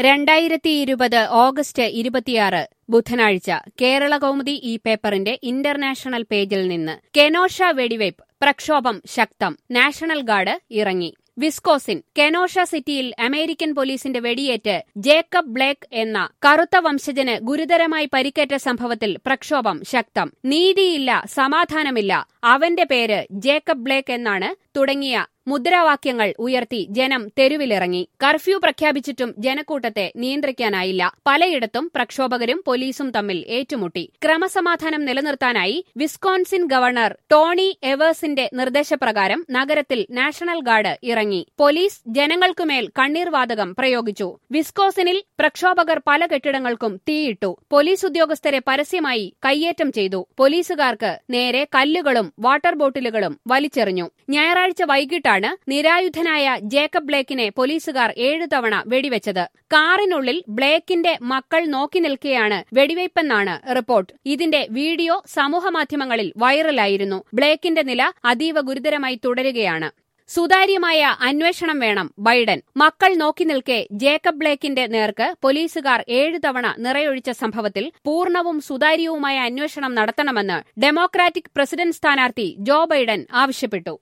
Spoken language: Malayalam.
രണ്ടായിരത്തി ഇരുപത് ഓഗസ്റ്റ് ഇരുപത്തിയാറ് ബുധനാഴ്ച കേരള കൗമുദി ഈ പേപ്പറിന്റെ ഇന്റർനാഷണൽ പേജിൽ നിന്ന് കെനോഷ വെടിവയ്പ് പ്രക്ഷോഭം ശക്തം നാഷണൽ ഗാർഡ് ഇറങ്ങി വിസ്കോസിൻ കെനോഷ സിറ്റിയിൽ അമേരിക്കൻ പോലീസിന്റെ വെടിയേറ്റ് ജേക്കബ് ബ്ലേക്ക് എന്ന കറുത്ത വംശജന് ഗുരുതരമായി പരിക്കേറ്റ സംഭവത്തിൽ പ്രക്ഷോഭം ശക്തം നീതിയില്ല സമാധാനമില്ല അവന്റെ പേര് ജേക്കബ് ബ്ലേക്ക് എന്നാണ് തുടങ്ങിയ മുദ്രാവാക്യങ്ങൾ ഉയർത്തി ജനം തെരുവിലിറങ്ങി കർഫ്യൂ പ്രഖ്യാപിച്ചിട്ടും ജനക്കൂട്ടത്തെ നിയന്ത്രിക്കാനായില്ല പലയിടത്തും പ്രക്ഷോഭകരും പോലീസും തമ്മിൽ ഏറ്റുമുട്ടി ക്രമസമാധാനം നിലനിർത്താനായി വിസ്കോൺസിൻ ഗവർണർ ടോണി എവേഴ്സിന്റെ നിർദ്ദേശപ്രകാരം നഗരത്തിൽ നാഷണൽ ഗാർഡ് ഇറങ്ങി പോലീസ് ജനങ്ങൾക്കുമേൽ കണ്ണീർവാതകം പ്രയോഗിച്ചു വിസ്കോസിനിൽ പ്രക്ഷോഭകർ പല കെട്ടിടങ്ങൾക്കും തീയിട്ടു പോലീസ് ഉദ്യോഗസ്ഥരെ പരസ്യമായി കയ്യേറ്റം ചെയ്തു പോലീസുകാർക്ക് നേരെ കല്ലുകളും വാട്ടർ ബോട്ടിലുകളും വലിച്ചെറിഞ്ഞു ഞായറാഴ്ച വൈകിട്ടാണ് നിരായുധനായ ജേക്കബ് ബ്ലേക്കിനെ പോലീസുകാർ ഏഴു തവണ വെടിവെച്ചത് കാറിനുള്ളിൽ ബ്ലേക്കിന്റെ മക്കൾ നോക്കി നിൽക്കെയാണ് വെടിവയ്പ്പെന്നാണ് റിപ്പോർട്ട് ഇതിന്റെ വീഡിയോ സമൂഹമാധ്യമങ്ങളിൽ വൈറലായിരുന്നു ബ്ലേക്കിന്റെ നില അതീവ ഗുരുതരമായി തുടരുകയാണ് സുതാര്യമായ അന്വേഷണം വേണം ബൈഡൻ മക്കൾ നോക്കി നിൽക്കെ ജേക്കബ് ബ്ലേക്കിന്റെ നേർക്ക് പോലീസുകാർ ഏഴു തവണ നിറയൊഴിച്ച സംഭവത്തിൽ പൂർണ്ണവും സുതാര്യവുമായ അന്വേഷണം നടത്തണമെന്ന് ഡെമോക്രാറ്റിക് പ്രസിഡന്റ് സ്ഥാനാർത്ഥി ജോ ബൈഡൻ ആവശ്യപ്പെട്ടു